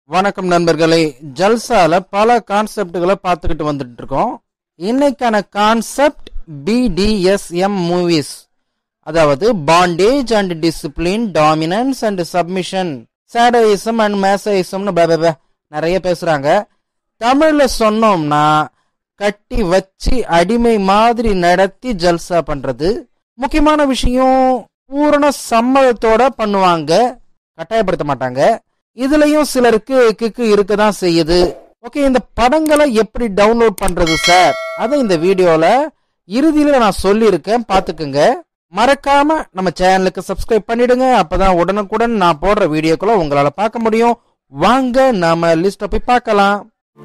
வணக்கம் நண்பர்களே ஜல்சால பல கான்செப்டுகளை பார்த்துக்கிட்டு வந்துட்டு இருக்கோம் இன்னைக்கான கான்செப்ட் பிடிஎஸ்எம் மூவிஸ் அதாவது bondage and discipline dominance and submission sadism and மேசோயிசம்னு பே, பே, பே, நிறைய பேசுறாங்க தமிழ்ல சொன்னோம்னா கட்டி வச்சு அடிமை மாதிரி நடத்தி ஜல்சா பண்றது முக்கியமான விஷயம் பூரண சம்மதத்தோட பண்ணுவாங்க கட்டாயப்படுத்த மாட்டாங்க இதுலயும் சிலருக்கு கிக்கு இருக்க தான் செய்யுது ஓகே இந்த படங்களை எப்படி டவுன்லோட் பண்றது சார் அதை இந்த வீடியோல இறுதியில நான் சொல்லியிருக்கேன் பார்த்துக்குங்க மறக்காம நம்ம சேனலுக்கு சப்ஸ்கிரைப் பண்ணிடுங்க அப்பதான் உடனுக்குடன் நான் போடுற வீடியோக்களை உங்களால பார்க்க முடியும் வாங்க நாம லிஸ்ட போய் பார்க்கலாம்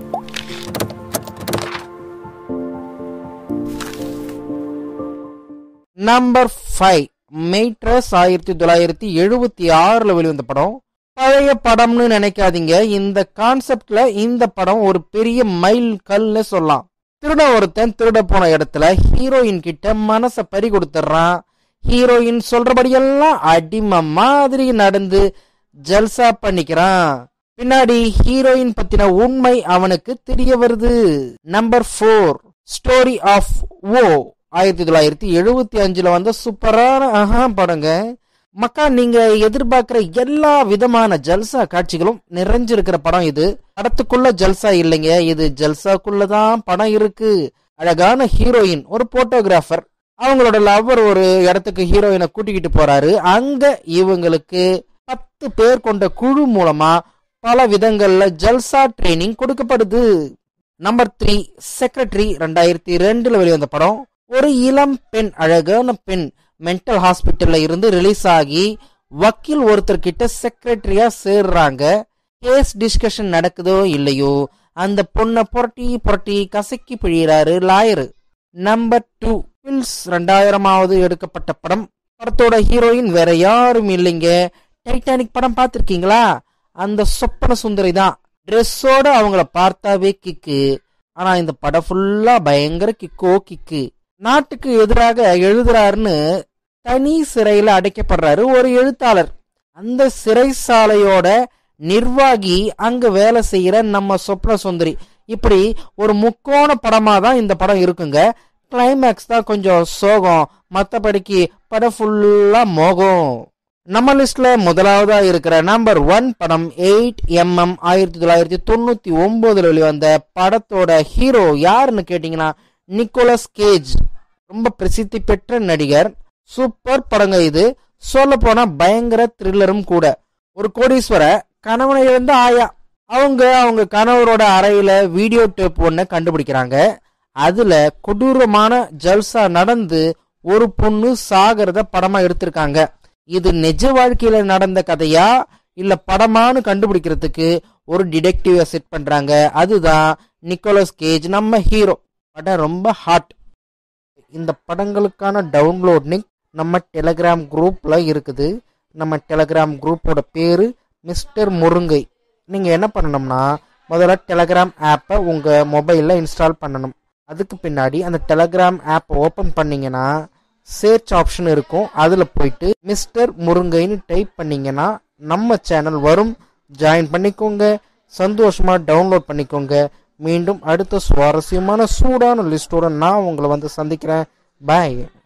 நம்பர் ஃபைவ் மெய்ட்ரஸ் ஆயிரத்தி தொள்ளாயிரத்தி எழுபத்தி ஆறுல வெளிவந்த படம் பழைய படம்னு நினைக்காதீங்க இந்த கான்செப்ட்ல இந்த படம் ஒரு பெரிய மைல் கல்னு சொல்லலாம் திருட ஒருத்தன் திருட போன இடத்துல ஹீரோயின் கிட்ட மனச பறி கொடுத்துட்றான் ஹீரோயின் சொல்றபடியெல்லாம் அடிமை மாதிரி நடந்து ஜல்சா பண்ணிக்கிறான் பின்னாடி ஹீரோயின் பத்தின உண்மை அவனுக்கு தெரிய வருது number four story of O ஆயிரத்தி தொள்ளாயிரத்தி எழுபத்தி அஞ்சுல வந்த சூப்பரான ஆஹா படங்க மக்கா நீங்க எதிர்பார்க்கிற எல்லா விதமான ஜல்சா காட்சிகளும் நிறைஞ்சிருக்கிற படம் இது படத்துக்குள்ள ஜல்சா இல்லைங்க இது ஜல்சாக்குள்ளதான் படம் இருக்கு அழகான ஹீரோயின் ஒரு போட்டோகிராஃபர் அவங்களோட லவ்வர் ஒரு இடத்துக்கு ஹீரோயினை கூட்டிக்கிட்டு போறாரு அங்க இவங்களுக்கு பத்து பேர் கொண்ட குழு மூலமா பல விதங்கள்ல ஜல்சா ட்ரைனிங் கொடுக்கப்படுது நம்பர் த்ரீ செக்ரட்டரி ரெண்டாயிரத்தி ரெண்டுல வெளிவந்த படம் ஒரு இளம் பெண் அழகான பெண் மென்டல் ஹாஸ்பிட்டல்ல இருந்து ரிலீஸ் ஆகி வக்கீல் ஒருத்தர் கிட்ட செக்ரட்டரியா சேர்றாங்க கேஸ் டிஸ்கஷன் நடக்குதோ இல்லையோ அந்த பொண்ணை புரட்டி புரட்டி கசக்கி பிழிகிறாரு லாயரு நம்பர் டூ பில்ஸ் ரெண்டாயிரமாவது எடுக்கப்பட்ட படம் படத்தோட ஹீரோயின் வேற யாரும் இல்லைங்க டைட்டானிக் படம் பார்த்திருக்கீங்களா அந்த சொப்பன சுந்தரி தான் ட்ரெஸ்ஸோட அவங்கள பார்த்தாவே கிக்கு ஆனா இந்த படம் ஃபுல்லா பயங்கர கிக்கோ கிக்கு நாட்டுக்கு எதிராக எழுதுறாருன்னு தனி சிறையில அடைக்கப்படுறாரு ஒரு எழுத்தாளர் அந்த சிறைசாலையோட நிர்வாகி அங்க வேலை செய்யற நம்ம சொப்ன சுந்தரி இப்படி ஒரு முக்கோண படமா தான் இந்த படம் இருக்குங்க கிளைமேக்ஸ் தான் கொஞ்சம் சோகம் மற்றபடிக்கு படம் ஃபுல்லா மோகம் நம்ம லிஸ்ட்ல முதலாவதா இருக்கிற நம்பர் ஒன் படம் எயிட் எம்எம் ஆயிரத்தி தொள்ளாயிரத்தி தொண்ணூத்தி ஒன்பதுல வெளிவந்த படத்தோட ஹீரோ யாருன்னு கேட்டீங்கன்னா நிக்கோலஸ் கேஜ் ரொம்ப பிரசித்தி பெற்ற நடிகர் சூப்பர் படங்க இது சொல்ல போனா பயங்கர த்ரில்லரும் கூட ஒரு கோடீஸ்வர கணவனை இழந்த ஆயா அவங்க அவங்க கணவரோட அறையில வீடியோ டேப் ஒன்ன கண்டுபிடிக்கிறாங்க அதுல கொடூரமான ஜல்சா நடந்து ஒரு பொண்ணு சாகிறத படமா எடுத்திருக்காங்க இது நிஜ வாழ்க்கையில நடந்த கதையா இல்ல படமான்னு கண்டுபிடிக்கிறதுக்கு ஒரு டிடெக்டிவ செட் பண்றாங்க அதுதான் நிக்கோலஸ் கேஜ் நம்ம ஹீரோ படம் ரொம்ப ஹாட் இந்த படங்களுக்கான டவுன்லோட் லிங்க் நம்ம டெலகிராம் குரூப்ல இருக்குது நம்ம டெலகிராம் குரூப்போட பேரு மிஸ்டர் முருங்கை நீங்க என்ன பண்ணணும்னா முதல்ல டெலகிராம் ஆப்பை உங்க மொபைல்ல இன்ஸ்டால் பண்ணணும் அதுக்கு பின்னாடி அந்த டெலகிராம் ஆப் ஓப்பன் பண்ணீங்கன்னா சர்ச் ஆப்ஷன் இருக்கும் அதில் போயிட்டு மிஸ்டர் முருங்கைன்னு டைப் பண்ணீங்கன்னா நம்ம சேனல் வரும் ஜாயின் பண்ணிக்கோங்க சந்தோஷமா டவுன்லோட் பண்ணிக்கோங்க மீண்டும் அடுத்த சுவாரஸ்யமான சூடான லிஸ்டோட நான் உங்களை வந்து சந்திக்கிறேன் பாய்